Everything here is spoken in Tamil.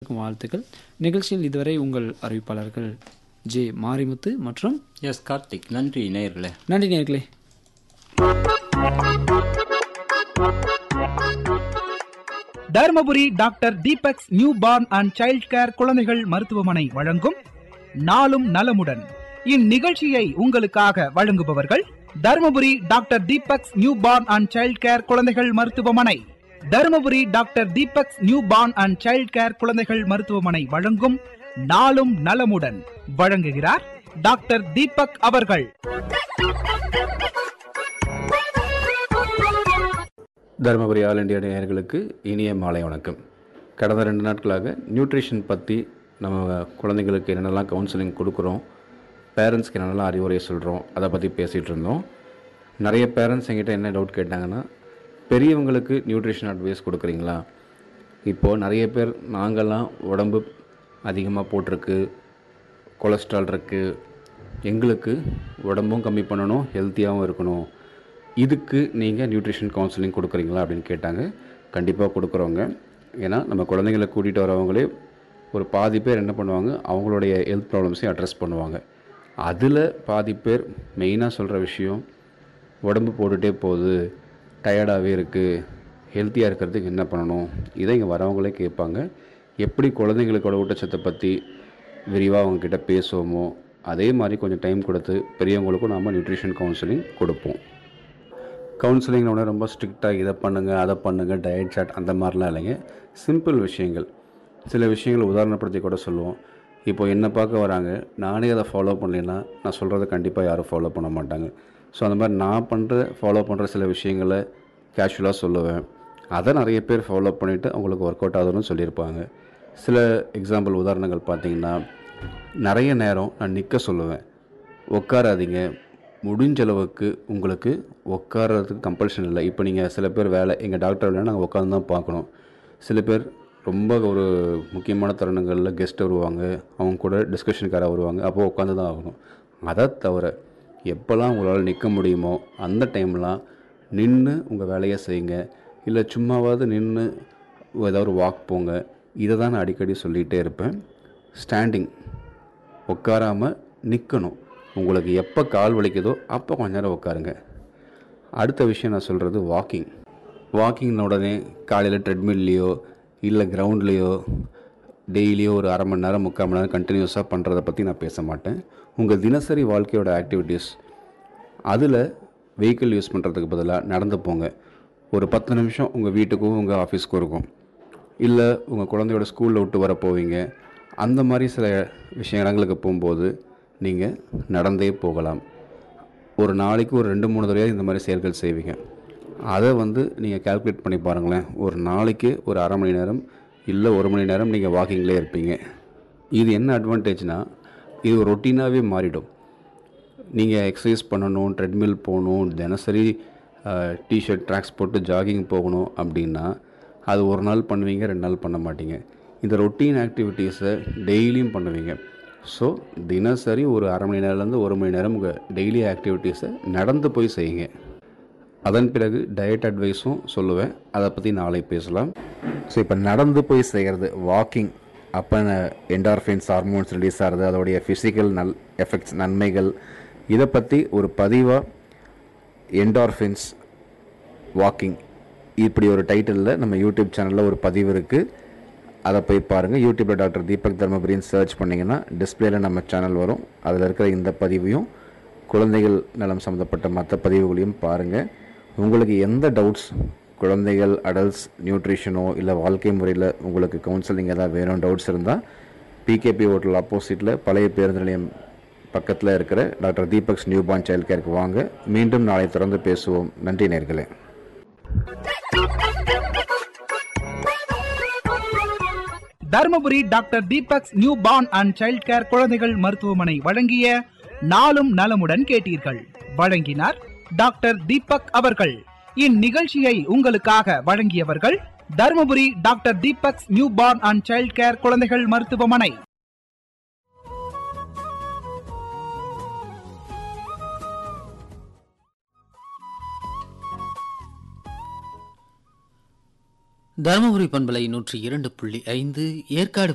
அனைவருக்கும் வாழ்த்துக்கள் நிகழ்ச்சியில் இதுவரை உங்கள் அறிவிப்பாளர்கள் ஜே மாரிமுத்து மற்றும் எஸ் கார்த்திக் நன்றி நேயர்களே நன்றி நேர்களே Dharmapuri doctor Deepak's new born and child care குழந்தைகள் மருத்துவமனை வழங்கும் நாளும் நலமுடன் இந்நிகழ்ச்சியை உங்களுக்காக வழங்குபவர்கள் Dharmapuri doctor Deepak's new born and child care குழந்தைகள் மருத்துவமனை Dharmapuri doctor Deepak's new born and child care குழந்தைகள் மருத்துவமனை வழங்கும் நாளும் நலமுடன் வழங்குகிறார் டாக்டர் தீபக் அவர்கள் தருமபுரி ஆல் இண்டியா நேயர்களுக்கு இனிய மாலை வணக்கம் கடந்த ரெண்டு நாட்களாக நியூட்ரிஷன் பற்றி நம்ம குழந்தைங்களுக்கு என்னென்னலாம் கவுன்சிலிங் கொடுக்குறோம் பேரண்ட்ஸ்க்கு என்னென்னலாம் அறிவுரை சொல்கிறோம் அதை பற்றி பேசிகிட்டு இருந்தோம் நிறைய பேரண்ட்ஸ் எங்கிட்ட என்ன டவுட் கேட்டாங்கன்னா பெரியவங்களுக்கு நியூட்ரிஷன் அட்வைஸ் கொடுக்குறீங்களா இப்போது நிறைய பேர் நாங்கள்லாம் உடம்பு அதிகமாக போட்டிருக்கு கொலஸ்ட்ரால் இருக்குது எங்களுக்கு உடம்பும் கம்மி பண்ணணும் ஹெல்த்தியாகவும் இருக்கணும் இதுக்கு நீங்கள் நியூட்ரிஷன் கவுன்சிலிங் கொடுக்குறீங்களா அப்படின்னு கேட்டாங்க கண்டிப்பாக கொடுக்குறோங்க ஏன்னா நம்ம குழந்தைங்களை கூட்டிகிட்டு வரவங்களே ஒரு பாதி பேர் என்ன பண்ணுவாங்க அவங்களுடைய ஹெல்த் ப்ராப்ளம்ஸையும் அட்ரஸ் பண்ணுவாங்க அதில் பாதி பேர் மெயினாக சொல்கிற விஷயம் உடம்பு போட்டுகிட்டே போகுது டயர்டாகவே இருக்குது ஹெல்த்தியாக இருக்கிறதுக்கு என்ன பண்ணணும் இதை இங்கே வரவங்களே கேட்பாங்க எப்படி குழந்தைங்களுக்கோட ஊட்டச்சத்தை பற்றி விரிவாக அவங்கக்கிட்ட பேசுவோமோ அதே மாதிரி கொஞ்சம் டைம் கொடுத்து பெரியவங்களுக்கும் நாம் நியூட்ரிஷன் கவுன்சிலிங் கொடுப்போம் கவுன்சிலிங் உடனே ரொம்ப ஸ்ட்ரிக்டாக இதை பண்ணுங்கள் அதை பண்ணுங்கள் டயட் சாட் அந்த மாதிரிலாம் இல்லைங்க சிம்பிள் விஷயங்கள் சில விஷயங்கள் உதாரணப்படுத்தி கூட சொல்லுவோம் இப்போ என்னை பார்க்க வராங்க நானே அதை ஃபாலோ பண்ணலைன்னா நான் சொல்கிறத கண்டிப்பாக யாரும் ஃபாலோ பண்ண மாட்டாங்க ஸோ அந்த மாதிரி நான் பண்ணுற ஃபாலோ பண்ணுற சில விஷயங்களை கேஷுவலாக சொல்லுவேன் அதை நிறைய பேர் ஃபாலோ பண்ணிவிட்டு அவங்களுக்கு ஒர்க் அவுட் ஆகுதுன்னு சொல்லியிருப்பாங்க சில எக்ஸாம்பிள் உதாரணங்கள் பார்த்தீங்கன்னா நிறைய நேரம் நான் நிற்க சொல்லுவேன் உட்காராதீங்க முடிஞ்ச அளவுக்கு உங்களுக்கு உட்கார்றதுக்கு கம்பல்ஷன் இல்லை இப்போ நீங்கள் சில பேர் வேலை எங்கள் டாக்டர் வேலைன்னா நாங்கள் உட்காந்து தான் பார்க்கணும் சில பேர் ரொம்ப ஒரு முக்கியமான தருணங்களில் கெஸ்ட் வருவாங்க அவங்க கூட டிஸ்கஷனுக்காக வருவாங்க அப்போ உட்காந்து தான் ஆகணும் அதை தவிர எப்போல்லாம் உங்களால் நிற்க முடியுமோ அந்த டைம்லாம் நின்று உங்கள் வேலையை செய்யுங்க இல்லை சும்மாவாவது நின்று ஏதாவது ஒரு வாக் போங்க இதை தான் நான் அடிக்கடி சொல்லிகிட்டே இருப்பேன் ஸ்டாண்டிங் உட்காராமல் நிற்கணும் உங்களுக்கு எப்போ கால் வலிக்குதோ அப்போ கொஞ்ச நேரம் உட்காருங்க அடுத்த விஷயம் நான் சொல்கிறது வாக்கிங் வாக்கிங் உடனே காலையில் ட்ரெட்மில்லையோ இல்லை கிரவுண்ட்லேயோ டெய்லியோ ஒரு அரை மணி நேரம் முக்கால் மணி நேரம் கண்டினியூஸாக பண்ணுறதை பற்றி நான் பேச மாட்டேன் உங்கள் தினசரி வாழ்க்கையோட ஆக்டிவிட்டீஸ் அதில் வெஹிக்கிள் யூஸ் பண்ணுறதுக்கு பதிலாக நடந்து போங்க ஒரு பத்து நிமிஷம் உங்கள் வீட்டுக்கும் உங்கள் ஆஃபீஸ்க்கும் இருக்கும் இல்லை உங்கள் குழந்தையோட ஸ்கூலில் விட்டு வர போவீங்க அந்த மாதிரி சில விஷய இடங்களுக்கு போகும்போது நீங்கள் நடந்தே போகலாம் ஒரு நாளைக்கு ஒரு ரெண்டு மூணு தடவையாக இந்த மாதிரி செயல்கள் செய்வீங்க அதை வந்து நீங்கள் கால்குலேட் பண்ணி பாருங்களேன் ஒரு நாளைக்கு ஒரு அரை மணி நேரம் இல்லை ஒரு மணி நேரம் நீங்கள் வாக்கிங்லேயே இருப்பீங்க இது என்ன அட்வான்டேஜ்னால் இது ஒரு ரொட்டீனாகவே மாறிடும் நீங்கள் எக்ஸசைஸ் பண்ணணும் ட்ரெட்மில் போகணும் தினசரி டிஷர்ட் ட்ராக்ஸ் போட்டு ஜாகிங் போகணும் அப்படின்னா அது ஒரு நாள் பண்ணுவீங்க ரெண்டு நாள் பண்ண மாட்டீங்க இந்த ரொட்டீன் ஆக்டிவிட்டீஸை டெய்லியும் பண்ணுவீங்க ஸோ தினசரி ஒரு அரை மணி நேரம்லேருந்து ஒரு மணி நேரம் உங்கள் டெய்லி ஆக்டிவிட்டீஸை நடந்து போய் செய்யுங்க அதன் பிறகு டயட் அட்வைஸும் சொல்லுவேன் அதை பற்றி நாளை பேசலாம் ஸோ இப்போ நடந்து போய் செய்கிறது வாக்கிங் அப்போ என்டார்ஃபின்ஸ் ஹார்மோன்ஸ் ரிலீஸ் ஆகிறது அதோடைய ஃபிசிக்கல் நல் எஃபெக்ட்ஸ் நன்மைகள் இதை பற்றி ஒரு பதிவாக என்டார்ஃபின்ஸ் வாக்கிங் இப்படி ஒரு டைட்டிலில் நம்ம யூடியூப் சேனலில் ஒரு பதிவு இருக்குது அதை போய் பாருங்கள் யூடியூப்பில் டாக்டர் தீபக் தர்மபுரின்னு சர்ச் பண்ணிங்கன்னா டிஸ்பிளேல நம்ம சேனல் வரும் அதில் இருக்கிற இந்த பதிவையும் குழந்தைகள் நலம் சம்மந்தப்பட்ட மற்ற பதிவுகளையும் பாருங்கள் உங்களுக்கு எந்த டவுட்ஸ் குழந்தைகள் அடல்ட்ஸ் நியூட்ரிஷனோ இல்லை வாழ்க்கை முறையில் உங்களுக்கு கவுன்சிலிங் ஏதாவது வேணும் டவுட்ஸ் இருந்தால் பிகேபி ஹோட்டல் ஆப்போசிட்டில் பழைய பேருந்து நிலையம் பக்கத்தில் இருக்கிற doctor Deepak's new born child கேருக்கு வாங்க மீண்டும் நாளை தொடர்ந்து பேசுவோம் நன்றி நேர்களே Dharmapuri doctor Deepak's new born and child care குழந்தைகள் மருத்துவமனை வழங்கிய நாளும் நலமுடன் கேட்டீர்கள் வழங்கினார் டாக்டர் தீபக் அவர்கள் இந்நிகழ்ச்சியை உங்களுக்காக வழங்கியவர்கள் Dharmapuri doctor Deepak's new born and child care குழந்தைகள் மருத்துவமனை தருமபுரி பண்பலை நூற்றி இரண்டு புள்ளி ஐந்து ஏற்காடு